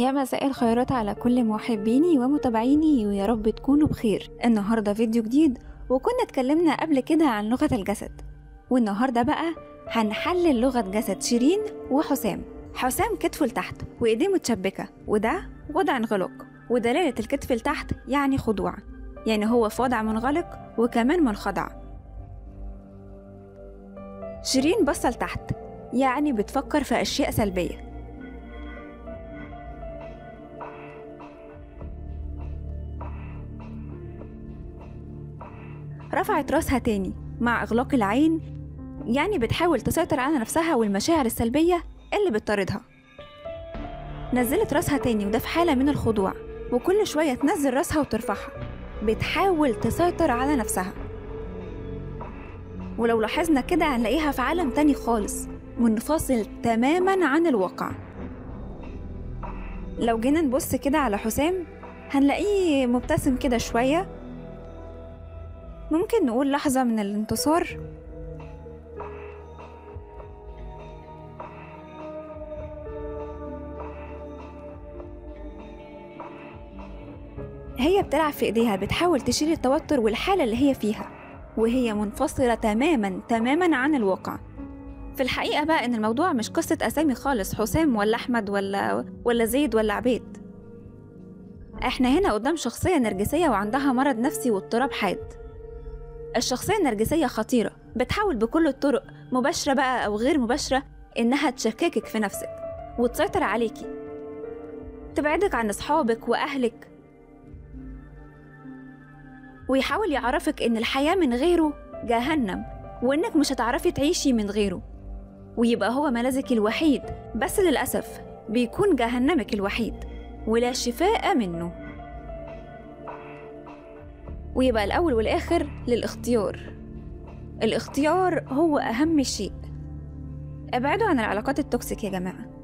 يا مساء الخيرات على كل محبيني ومتابعيني ويا رب تكونوا بخير النهاردة فيديو جديد وكنا اتكلمنا قبل كده عن لغة الجسد والنهاردة بقى هنحلل لغة جسد شيرين وحسام حسام كتفه لتحت وإيديه متشبكة وده وضع انغلاق ودلالة الكتف لتحت يعني خضوع يعني هو في وضع منغلق وكمان منخضع شيرين بصة لتحت يعني بتفكر في أشياء سلبية رفعت راسها تاني مع إغلاق العين يعني بتحاول تسيطر على نفسها والمشاعر السلبية اللي بتطاردها نزلت راسها تاني وده في حالة من الخضوع وكل شوية تنزل راسها وترفعها بتحاول تسيطر على نفسها ولو لاحظنا كده هنلاقيها في عالم تاني خالص منفصل تماما عن الواقع لو جينا نبص كده على حسام هنلاقيه مبتسم كده شوية ممكن نقول لحظة من الانتصار هي بتلعب في ايديها بتحاول تشيل التوتر والحالة اللي هي فيها وهي منفصلة تماما تماما عن الواقع في الحقيقة بقى إن الموضوع مش قصة أسامي خالص حسام ولا أحمد ولا ولا زيد ولا عبيد إحنا هنا قدام شخصية نرجسية وعندها مرض نفسي واضطراب حاد الشخصية النرجسية خطيرة بتحاول بكل الطرق مباشرة بقى أو غير مباشرة إنها تشككك في نفسك وتسيطر عليكي تبعدك عن أصحابك وأهلك ويحاول يعرفك إن الحياة من غيره جهنم وإنك مش هتعرفي تعيشي من غيره ويبقى هو ملاذك الوحيد بس للأسف بيكون جهنمك الوحيد ولا شفاء منه ويبقى الأول والآخر للاختيار الاختيار هو أهم شيء ابعدوا عن العلاقات التوكسيك يا جماعة